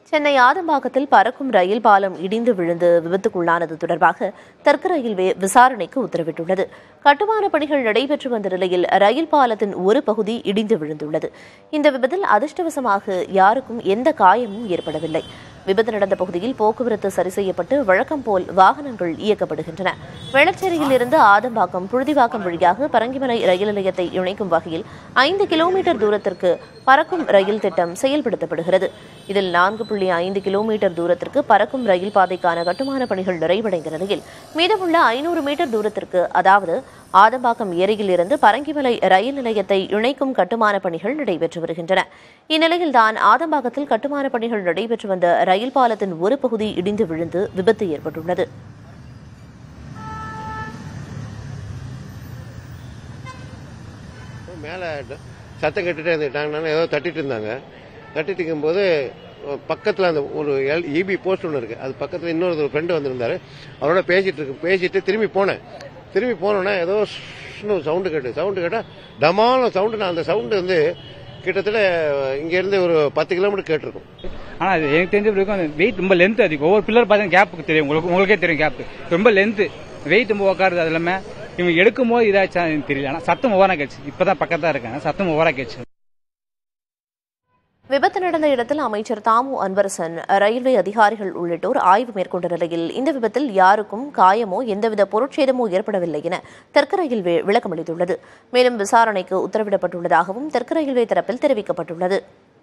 சென்னை ஆதம்பாக்கத்தில் பறக்கும் ரயில் பாலம் இடிந்து விழுந்து விபத்துக்குள்ளானது தொடர்பாக தெற்கு ரயில்வே விசாரணைக்கு உத்தரவிட்டுள்ளது கட்டுமான பணிகள் நடைபெற்று வந்த நிலையில் ரயில் பாலத்தின் ஒரு பகுதி இடிந்து விழுந்துள்ளது இந்த விபத்தில் அதிர்ஷ்டவசமாக யாருக்கும் எந்த காயமும் ஏற்படவில்லை விபத்து நடந்த பகுதியில் போக்குவரத்து சரி செய்யப்பட்டு வழக்கம் போல் வாகனங்கள் இயக்கப்படுகின்றன வெள்ளச்சேரியில் இருந்து ஆதம்பாக்கம் புழுதிவாக்கம் வழியாக பரங்கிமலை ரயில் நிலையத்தை இணைக்கும் வகையில் ஐந்து கிலோமீட்டர் தூரத்திற்கு பறக்கும் ரயில் திட்டம் செயல்படுத்தப்படுகிறது இதில் நான்கு புள்ளி ஐந்து கிலோமீட்டர் தூரத்திற்கு பறக்கும் ரயில் பாதைக்கான கட்டுமான பணிகள் நிறைவடைந்த நிலையில் மீதமுள்ள ஐநூறு மீட்டர் தூரத்திற்கு அதாவது ஆதம்பாக்கம் ஏரியில் இருந்து பரங்கிமலை ரயில் நிலையத்தை இணைக்கும் கட்டுமான பணிகள் நடைபெற்று வருகின்றன இந்நிலையில்தான் ஆதம்பாக்கத்தில் கட்டுமான பணிகள் நடைபெற்று வந்த ரயில் பாலத்தின் ஒரு பகுதி இடிந்து விழுந்து விபத்து ஏற்பட்டுள்ளது மேலே சத்தம் கட்டிட்டே இருந்துட்டாங்கன்னா ஏதோ தட்டிட்டு இருந்தாங்க தட்டிட்டு இருக்கும்போது பக்கத்தில் அந்த ஒரு எல் இபி போஸ்ட் ஒன்று இருக்குது அது பக்கத்தில் இன்னொரு ஃப்ரெண்டு வந்திருந்தாரு அவரோட பேசிட்டு இருக்கு பேசிட்டு திரும்பி போனேன் திரும்பி போனோன்னே ஏதோ சவுண்டு கேட்டு சவுண்டு கேட்டால் டமான சவுண்டு நான் அந்த சவுண்டு வந்து கிட்டத்தட்ட இங்கேருந்து ஒரு பத்து கிலோமீட்டர் கேட்டிருக்கும் ஆனால் அது எனக்கு தெரிஞ்ச வரைக்கும் அந்த வெயிட் ரொம்ப லென்த் அதிகம் ஒவ்வொரு பில்லர் பார்த்தா கேப்புக்கு தெரியும் உங்களுக்கு உங்களுக்கே தெரியும் கேப் ரொம்ப லென்த்து வெயிட் ரொம்ப உட்காருது அது இல்லாமல் இவங்க எடுக்கும் போது இதாச்சா எனக்கு தெரியல ஆனால் சத்தம் ஓவரா கேச்சு இப்பதான் பக்கத்தா இருக்காங்க சத்தம் ஓவரா கேச்சு விபத்து நடந்த இடத்தில் அமைச்சர் தாமு அன்பரசன் ரயில்வே அதிகாரிகள் உள்ளிட்டோர் ஆய்வு மேற்கொண்ட நிலையில் இந்த விபத்தில் யாருக்கும் காயமோ எந்தவித பொருட்சேதமோ ஏற்படவில்லை என தெற்கு ரயில்வே விளக்கமளித்துள்ளது மேலும் விசாரணைக்கு உத்தரவிடப்பட்டுள்ளதாகவும் தெற்கு ரயில்வே தரப்பில் தெரிவிக்கப்பட்டுள்ளது